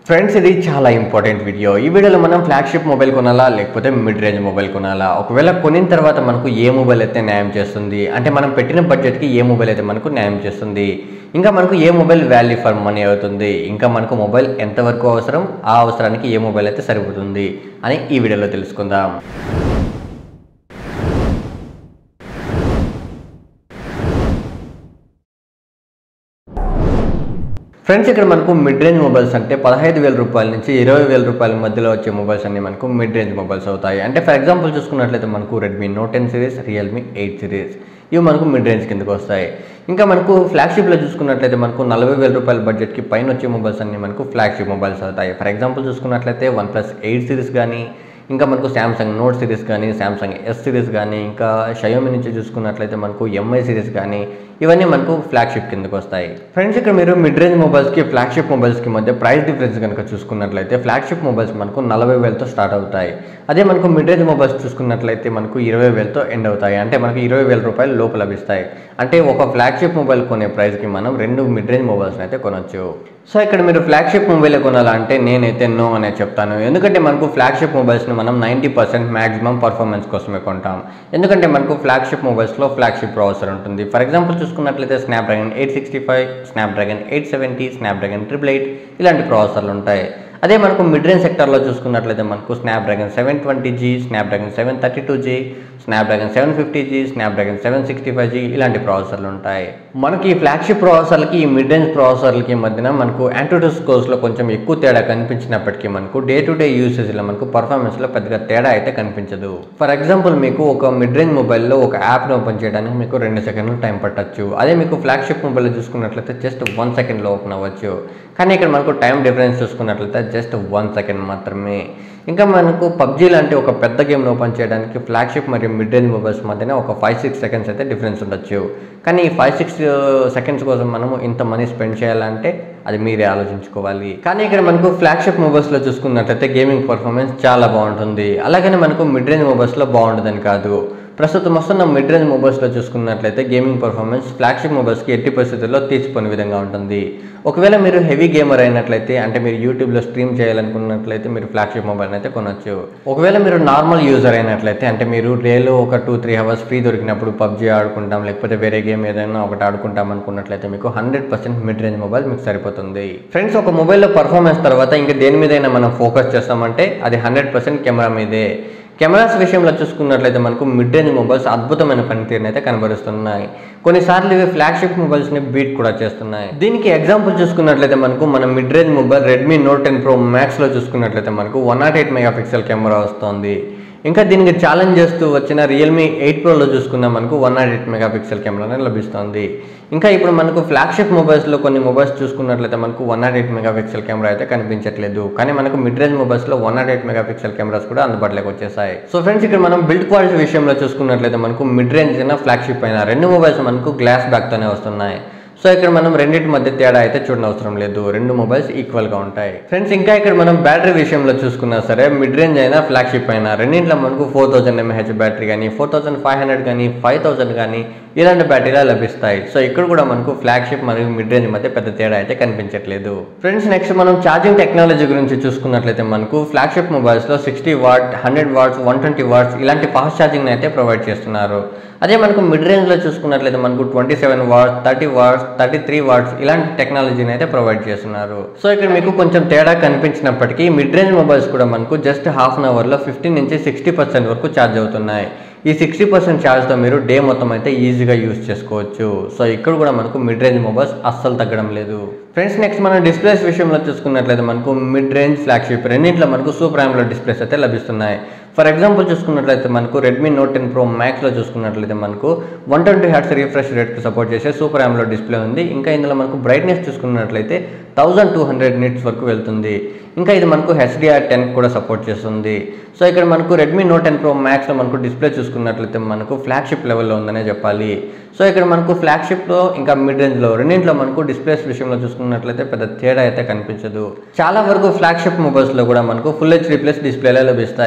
friends ఇది చాలా important video ఈ వీడియోలో మనం ఫ్లాగ్షిప్ మొబైల్ కొనాలా లేకపోతే మిడ్ రేంజ్ మొబైల్ కొనాలా ఒకవేళ కొనిన తర్వాత మనకు ఏ మొబైల్ అయితే న్యాయం చేస్తుంది అంటే మనం పెట్టిన బడ్జెట్కి ఏ మొబైల్ అయితే మనకు న్యాయం చేస్తుంది ఇంకా మనకు ఏ మొబైల్ వాల్యూ ఫర్ మనీ అవుతుంది ఇంకా మనకు మొబైల్ ఎంతవరకు అవసరం ఆ అవసరానికి ఏ మొబైల్ అయితే సరిపోతుంది అని ఈ వీడియోలో తెలుసుకుందాం ఫ్రెండ్స్ ఇక్కడ మనకు మిడ్ రేంజ్ మొబైల్స్ అంటే పదహైదు వేల రూపాయల నుంచి ఇరవై వేల రూపాయల మధ్యలో వచ్చే మొబైల్స్ అన్ని మనకు మిడ్ రేంజ్ మొబైల్స్ అవుతాయి అంటే ఫర్ ఎగ్జాంపుల్ చూసుకున్నట్లయితే మనకు Redmi note ten series Realme eight series ఇవి మనకు మిడ్ రేంజ్ కిందకు వస్తాయి ఇంకా మనకు ఫ్లాగ్షిప్లో చూసుకున్నట్లయితే మనకు నలభై వేల రూపాయల బడ్జెట్కి పైన వచ్చే మొబైల్స్ అన్ని మనకు ఫ్లాగ్షిప్ మొబైల్స్ అవుతాయి ఫర్ ఎగ్జాంపుల్ చూసుకున్నట్లయితే వన్ ప్లస్ ఎయిట్ సిరీస్ కానీ ఇంకా మనకు శాంసంగ్ నోట్ సిరీస్ కానీ శాంసంగ్ ఎస్ సిరీస్ కానీ ఇంకా షయోమి నుంచి చూసుకున్నట్లయితే మనకు ఎంఐ సిరీస్ కానీ ఇవన్నీ మనకు ఫ్లాగ్షిప్ కిందకు వస్తాయి ఫ్రెండ్స్ ఇక్కడ మీరు మిడ్ రేంజ్ మొబైల్స్కి ఫ్లాగ్షిప్ మొబైల్స్కి మధ్య ప్రైస్ డిఫరెన్స్ కనుక చూసుకున్నట్లయితే ఫ్లాగ్షిప్ మొబైల్స్ మనకు నలభై వేలతో స్టార్ట్ అవుతాయి అదే మనకు మిడ్ రేంజ్ మొబైల్స్ చూసుకున్నట్లయితే మనకు ఇరవై వేలతో ఎండ్ అవుతాయి అంటే మనకు ఇరవై వేల రూపాయలు లోపు లభిస్తాయి అంటే ఒక ఫ్లాగ్షిప్ మొబైల్ కొనే ప్రైస్కి మనం రెండు మిడ్ రేంజ్ మొబైల్స్ని అయితే కొనొచ్చు సో ఇక్కడ మీరు ఫ్లాగ్షిప్ మొబైల్ కొనాలంటే నేనైతే నో అనే చెప్తాను ఎందుకంటే మనకు ఫ్లాగ్షిప్ మొబైల్స్ని మనం నైంటీ పర్సెంట్ మ్యాక్సిమం పర్ఫార్మెన్స్ కోసమే కొంటాం ఎందుకంటే మనకు ఫ్లాగ్షిప్ మొబైల్స్లో ఫ్లాగ్షిప్ ప్రాసెసర్ ఉంటుంది ఫర్ ఎగ్జాంపుల్ చూసుకున్నట్లయితే Snapdragon eight sixty five Snapdragon eight seventy Snapdragon triple eight ఇలాంటి ప్రాసెసర్లు ఉంటాయి అదే మనకు మిడ్ రేంజ్ సెక్టర్లో చూసుకున్నట్లయితే మనకు Snapdragon seven twenty G Snapdragon seven thirty two G Snapdragon seven fifty G Snapdragon seven sixty five G ఇలాంటి ప్రాసెసర్లు ఉంటాయి మనకి ఈ ఫ్లాగ్షిప్ ప్రాసెసర్లకి ఈ మిడ్ రేంజ్ ప్రాసెసర్లకి మధ్యన మనకు యాంటీడోస్ కోర్స్లో కొంచెం ఎక్కువ తేడా కనిపించినప్పటికీ మనకు డే టు డే యూసేజ్లో మనకు పర్ఫార్మెన్స్లో పెద్దగా తేడా అయితే కనిపించదు ఫర్ ఎగ్జాంపుల్ మీకు ఒక మిడ్ రేంజ్ మొబైల్లో ఒక యాప్ని ఓపెన్ చేయడానికి మీకు రెండు సెకండ్లు టైం పట్టచ్చు అదే మీకు ఫ్లాగ్షిప్ మొబైల్లో చూసుకున్నట్లయితే జస్ట్ వన్ సెకండ్లో ఓపెన్ అవ్వచ్చు కానీ ఇక్కడ మనకు టైం డిఫరెన్స్ చూసుకున్నట్లయితే జస్ట్ వన్ సెకండ్ మాత్రమే ఇంకా మనకు పబ్జీ లాంటి ఒక పెద్ద గేమ్ని ఓపెన్ చేయడానికి ఫ్లాగ్షిప్ మరియు మిడ్ రేంజ్ మొబైల్స్ మధ్యన ఒక ఫైవ్ సిక్స్ సెకండ్స్ అయితే డిఫరెన్స్ ఉండొచ్చు కానీ ఈ ఫైవ్ సిక్స్ సెకండ్స్ కోసం మనము ఇంత మనీ స్పెండ్ చేయాలంటే అది మీరే ఆలోచించుకోవాలి కానీ ఇక్కడ మనకు ఫ్లాగ్షిప్ మొబైల్స్లో చూసుకున్నట్లయితే గేమింగ్ పర్ఫార్మెన్స్ చాలా బాగుంటుంది అలాగనే మనకు మిడ్ రేంజ్ మొబైల్స్లో బాగుంటుందని కాదు ప్రస్తుతం వస్తున్న మిడ్ రేంజ్ మొబైల్స్లో చూసుకున్నట్లయితే గేమింగ్ పర్ఫార్మెన్స్ ఫ్లాగ్షిప్ మొబైల్స్కి ఎట్టి పరిస్థితుల్లో తీర్చిపోని విధంగా ఉంటుంది ఒకవేళ మీరు హెవీ గేమర్ అయినట్లయితే అంటే మీరు యూట్యూబ్లో స్ట్రీమ్ చేయాలనుకున్నట్లయితే మీరు ఫ్లాగ్షిప్ మొబైల్ అయితే కొనొచ్చు ఒకవేళ మీరు నార్మల్ యూజర్ అయినట్లయితే అంటే మీరు డేలో ఒక టూ త్రీ అవర్స్ ఫ్రీ దొరికినప్పుడు పబ్జీ ఆడుకుంటాం లేకపోతే వేరే గేమ్ ఏదైనా ఒకటి ఆడుకుంటాం అనుకున్నట్లయితే మీకు hundred percent mid range mobile మీకు సరిపోతుంది ఫ్రెండ్స్ ఒక మొబైల్లో పర్ఫార్మెన్స్ తర్వాత ఇంకా దేని మీదైనా మనం ఫోకస్ చేస్తామంటే అది హండ్రెడ్ పర్సెంట్ కెమెరా మీదే కెమెరాస్ విషయంలో చూసుకున్నట్లయితే మనకు మిడ్ రేంజ్ మొబైల్స్ అద్భుతమైన పనితీరుని అయితే కనబరుస్తున్నాయి కొన్నిసార్లు ఇవి ఫ్లాగ్షిప్ మొబైల్స్ని బీట్ కూడా చేస్తున్నాయి దీనికి ఎగ్జాంపుల్ చూసుకున్నట్లయితే మనకు మన mid range mobile Redmi note ten pro మ్యాక్స్లో చూసుకున్నట్లయితే మనకు one not eight megapixel camera వస్తుంది ఇంకా దీనికి ఛాలెంజ్ చేస్తూ వచ్చిన రియల్మీ ఎయిట్ ప్రోలో చూసుకున్నా మనకు one not eight megapixel కెమెరానే లభిస్తుంది ఇంకా ఇప్పుడు మనకు ఫ్లాగ్షిప్ మొబైల్స్లో కొన్ని మొబైల్స్ చూసుకున్నట్లయితే మనకు one not eight megapixel camera అయితే కనిపించట్లేదు కానీ మనకు మిడ్ రేంజ్ మొబైల్స్లో one not eight megapixel cameras కూడా అందుబాటులోకి వచ్చేసాయి సో ఫ్రెండ్స్ ఇక్కడ మనం బిల్డ్ క్వాలిటీ విషయంలో చూసుకున్నట్లయితే మనకు మిడ్ రేంజ్ అయినా ఫ్లాగ్షిప్ అయినా రెండు మొబైల్స్ మనకు గ్లాస్ బ్యాక్తోనే వస్తున్నాయి సో ఇక్కడ మనం రెండింటి మధ్య తేడా అయితే చూడనవసరం లేదు రెండు మొబైల్స్ ఈక్వల్గా ఉంటాయి ఫ్రెండ్స్ ఇంకా ఇక్కడ మనం బ్యాటరీ విషయంలో చూసుకున్నా సరే మిడ్ రేంజ్ అయినా ఫ్లాగ్షిప్ అయినా రెండింటిలో మనకు ఫోర్ థౌసండ్ ఎంఏహెచ్ బ్యాటరీ కానీ ఫోర్ థౌసండ్ ఫైవ్ హండ్రెడ్ కానీ ఫైవ్ థౌసండ్ కానీ ఇలాంటి బ్యాటరీలు లభిస్తాయి సో ఇక్కడ కూడా మనకు ఫ్లాగ్షిప్ మరియు మిడ్ రేంజ్ మధ్య పెద్ద తేడా అయితే కనిపించట్లేదు ఫ్రెండ్స్ నెక్స్ట్ మనం ఛార్జింగ్ టెక్నాలజీ గురించి చూసుకున్నట్లయితే మనకు ఫ్లాగ్షిప్ మొబైల్స్లో sixty watt hundred watts one twenty watts ఇలాంటి ఫాస్ట్ ఛార్జింగ్ అయితే ప్రొవైడ్ చేస్తున్నారు అదే మనకు మిడ్ రేంజ్లో చూసుకున్నట్లయితే మనకు twenty seven watts thirty watts thirty three watts ఇలాంటి టెక్నాలజీని అయితే ప్రొవైడ్ చేస్తున్నారు సో ఇక్కడ మీకు కొంచెం తేడా కనిపించినప్పటికీ మిడ్ రేంజ్ మొబైల్స్ కూడా మనకు జస్ట్ హాఫ్ అన్ అవర్లో ఫిఫ్టీన్ నుంచి సిక్స్టీ పర్సెంట్ వరకు ఛార్జ్ అవుతున్నాయి ఈ సిక్స్టీ పర్సెంట్ ఛార్జ్తో మీరు డే మొత్తం అయితే ఈజీగా యూస్ చేసుకోవచ్చు సో ఇక్కడ కూడా మనకు మిడ్ రేంజ్ మొబైల్స్ అస్సలు తగ్గడం లేదు ఫ్రెండ్స్ నెక్స్ట్ మనం డిస్ప్లేస్ విషయంలో చూసుకున్నట్లయితే మనకు మిడ్ రేంజ్ ఫ్లాగ్షిప్ రెండింటిలో మనకు సూపర్ ఆమ్లో డిస్ప్లేస్ అయితే లభిస్తున్నాయి ఫర్ ఎగ్జాంపుల్ చూసుకున్నట్లయితే మనకు రెడ్మీ నోట్ టెన్ ప్రో మ్యాక్స్లో చూసుకున్నట్లయితే మనకు వన్ ట్వంటీ హ్యాట్స్ రిఫ్రెష్ రేట్కి సపోర్ట్ చేసే సూపర్ ఆమ్లో డిస్ప్లే ఉంది ఇంకా ఇందులో మనకు బ్రైట్నెస్ చూసుకున్నట్లయితే థౌజండ్ టూ హండ్రెడ్ నిట్స్ వరకు వెళ్తుంది ఇంకా ఇది మనకు హెచ్డిఆర్ టెన్ కూడా సపోర్ట్ చేస్తుంది సో ఇక్కడ మనకు రెడ్మీ నోట్ టెన్ ప్రో మ్యాక్స్లో మనకు డిస్ప్లే చూసుకున్నట్లయితే మనకు ఫ్లాగ్షిప్ లెవెల్లో ఉందనే చెప్పాలి సో ఇక్కడ మనకు ఫ్లాగ్షిప్లో ఇంకా మిడ్ రేంజ్లో రెండింటిలో మనకు డిస్ప్లేస్ విషయంలో చూసుకున్నట్లయితే పెద్ద తేడా అయితే కనిపించదు చాలా వరకు ఫ్లాగ్షిప్ మొబైల్స్లో కూడా మనకు ఫుల్ హెచ్డీ ప్లస్ డిస్ప్లేలే లభిస్తాయి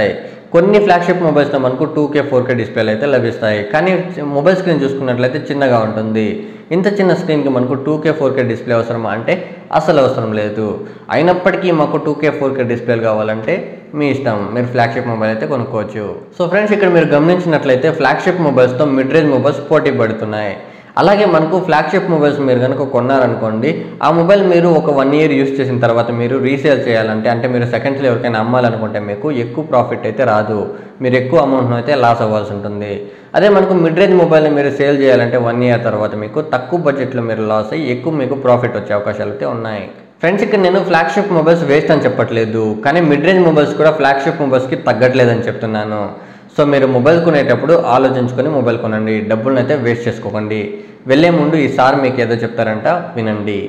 కొన్ని ఫ్లాగ్షిప్ మొబైల్స్లో మనకు టూ కే ఫోర్ కే డిస్ప్లేలు అయితే లభిస్తాయి కానీ మొబైల్ స్క్రీన్ చూసుకున్నట్లయితే చిన్నగా ఉంటుంది ఇంత చిన్న స్క్రీన్కి మనకు two K four K display అవసరమా అంటే అసలు అవసరం లేదు అయినప్పటికీ మాకు టూ కే ఫోర్ కే డిస్ప్లేలు కావాలంటే మీ ఇష్టం మీరు ఫ్లాగ్షిప్ మొబైల్ అయితే కొనుక్కోవచ్చు సో ఫ్రెండ్స్ ఇక్కడ మీరు గమనించినట్లయితే ఫ్లాగ్షిప్ మొబైల్స్తో మిడ్ రేంజ్ మొబైల్స్ పోటీ పడుతున్నాయి అలాగే మనకు ఫ్లాగ్షిప్ మొబైల్స్ మీరు కనుక కొన్నారనుకోండి ఆ మొబైల్ మీరు ఒక వన్ ఇయర్ యూస్ చేసిన తర్వాత మీరు రీసేల్ చేయాలంటే అంటే మీరు సెకండ్స్లో ఎవరికైనా అమ్మాలనుకుంటే మీకు ఎక్కువ ప్రాఫిట్ అయితే రాదు మీరు ఎక్కువ అమౌంట్ను అయితే లాస్ అవ్వాల్సి ఉంటుంది అదే మనకు మిడ్ రేంజ్ మొబైల్ని మీరు సేల్ చేయాలంటే వన్ ఇయర్ తర్వాత మీకు తక్కువ బడ్జెట్లో మీరు లాస్ అయ్యి ఎక్కువ మీకు ప్రాఫిట్ వచ్చే అవకాశాలు అయితే ఉన్నాయి ఫ్రెండ్స్ ఇక్కడ నేను ఫ్లాగ్షిప్ మొబైల్స్ వేస్ట్ అని చెప్పట్లేదు కానీ మిడ్ రేంజ్ మొబైల్స్ కూడా ఫ్లాగ్షిప్ మొబైల్స్కి తగ్గట్లేదని చెప్తున్నాను సో మీరు మొబైల్ కొనేటప్పుడు ఆలోచించుకొని మొబైల్ కొనండి డబ్బులను అయితే వేస్ట్ చేసుకోకండి వెళ్ళే ముందు ఈసారి మీకు ఏదో చెప్తారంట వినండి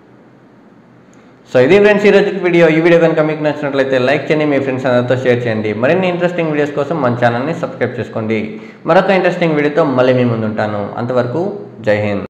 సో ఇది ఫ్రెండ్స్ ఈ రోజుకి వీడియో ఈ వీడియో కనుక మీకు నచ్చినట్లయితే లైక్ చేయండి మీ ఫ్రెండ్స్ అందరితో షేర్ చేయండి మరిన్ని ఇంట్రెస్టింగ్ వీడియోస్ కోసం మన ఛానల్ని సబ్స్క్రైబ్ చేసుకోండి మరొక ఇంట్రెస్టింగ్ వీడియోతో మళ్ళీ మీ ముందు ఉంటాను అంతవరకు జై హింద్